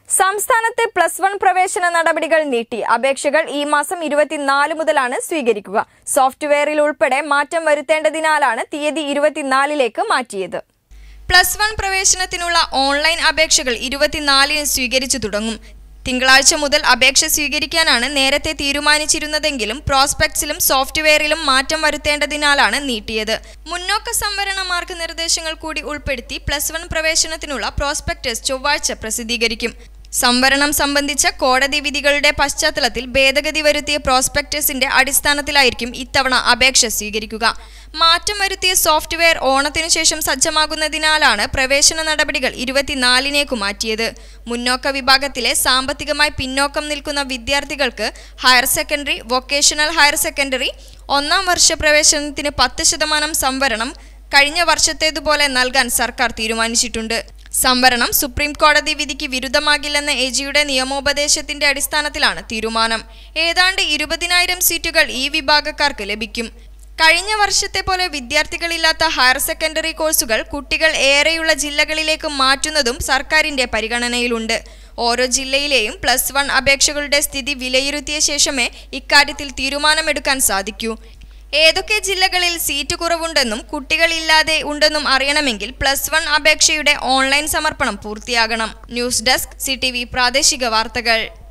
സംസ്ഥാനത്തെ plus one പ്രവേശന നടപടികൾ നീട്ടി അപേക്ഷകൾ ഈ മാസം ഇരുപത്തിനാല് മുതലാണ് സ്വീകരിക്കുക സോഫ്റ്റ്വെയറിൽ ഉൾപ്പെടെ മാറ്റം വരുത്തേണ്ടതിനാലാണ് തീയതി ഇരുപത്തിനാലിലേക്ക് മാറ്റിയത് പ്ലസ് വൺ പ്രവേശനത്തിനുള്ള ഓൺലൈൻ അപേക്ഷകൾ ഇരുപത്തിനാലിന് സ്വീകരിച്ചു തുടങ്ങും തിങ്കളാഴ്ച മുതൽ അപേക്ഷ സ്വീകരിക്കാനാണ് നേരത്തെ തീരുമാനിച്ചിരുന്നതെങ്കിലും പ്രോസ്പെക്ട്സിലും സോഫ്റ്റ്വെയറിലും മാറ്റം വരുത്തേണ്ടതിനാലാണ് നീട്ടിയത് മുന്നോക്ക സംവരണ മാർഗനിർദ്ദേശങ്ങൾ കൂടി ഉൾപ്പെടുത്തി പ്ലസ് വൺ പ്രവേശനത്തിനുള്ള പ്രോസ്പെക്ടസ് ചൊവ്വാഴ്ച പ്രസിദ്ധീകരിക്കും സംവരണം സംബന്ധിച്ച കോടതി വിധികളുടെ പശ്ചാത്തലത്തിൽ ഭേദഗതി വരുത്തിയ പ്രോസ്പെക്ടസിന്റെ അടിസ്ഥാനത്തിലായിരിക്കും ഇത്തവണ അപേക്ഷ സ്വീകരിക്കുക മാറ്റം വരുത്തിയ സോഫ്റ്റ്വെയർ ഓണത്തിനു ശേഷം സജ്ജമാകുന്നതിനാലാണ് പ്രവേശന നടപടികൾ ഇരുപത്തിനാലിനേക്കു മാറ്റിയത് മുന്നോക്ക വിഭാഗത്തിലെ സാമ്പത്തികമായി പിന്നോക്കം നിൽക്കുന്ന വിദ്യാർത്ഥികൾക്ക് higher secondary vocational higher secondary ഒന്നാം വർഷ പ്രവേശനത്തിന് പത്ത് ശതമാനം സംവരണം കഴിഞ്ഞ വർഷത്തേതുപോലെ നൽകാൻ സർക്കാർ തീരുമാനിച്ചിട്ടുണ്ട് സംവരണം സുപ്രീം കോടതി വിധിക്ക് വിരുദ്ധമാകില്ലെന്ന എജിയുടെ നിയമോപദേശത്തിന്റെ അടിസ്ഥാനത്തിലാണ് തീരുമാനം ഏതാണ്ട് ഇരുപതിനായിരം സീറ്റുകൾ ഈ വിഭാഗക്കാർക്ക് ലഭിക്കും കഴിഞ്ഞ വർഷത്തെ പോലെ വിദ്യാർത്ഥികളില്ലാത്ത ഹയർ സെക്കൻഡറി കോഴ്സുകൾ കുട്ടികൾ ഏറെയുള്ള ജില്ലകളിലേക്ക് മാറ്റുന്നതും സർക്കാരിന്റെ പരിഗണനയിലുണ്ട് ഓരോ ജില്ലയിലെയും പ്ലസ് വൺ അപേക്ഷകളുടെ സ്ഥിതി വിലയിരുത്തിയ ശേഷമേ ഇക്കാര്യത്തിൽ തീരുമാനമെടുക്കാൻ സാധിക്കൂ ഏതൊക്കെ ജില്ലകളിൽ സീറ്റ് കുറവുണ്ടെന്നും കുട്ടികളില്ലാതെ ഉണ്ടെന്നും അറിയണമെങ്കിൽ പ്ലസ് വൺ അപേക്ഷയുടെ ഓൺലൈൻ സമർപ്പണം പൂർത്തിയാകണം ന്യൂസ് ഡെസ്ക് സി പ്രാദേശിക വാർത്തകൾ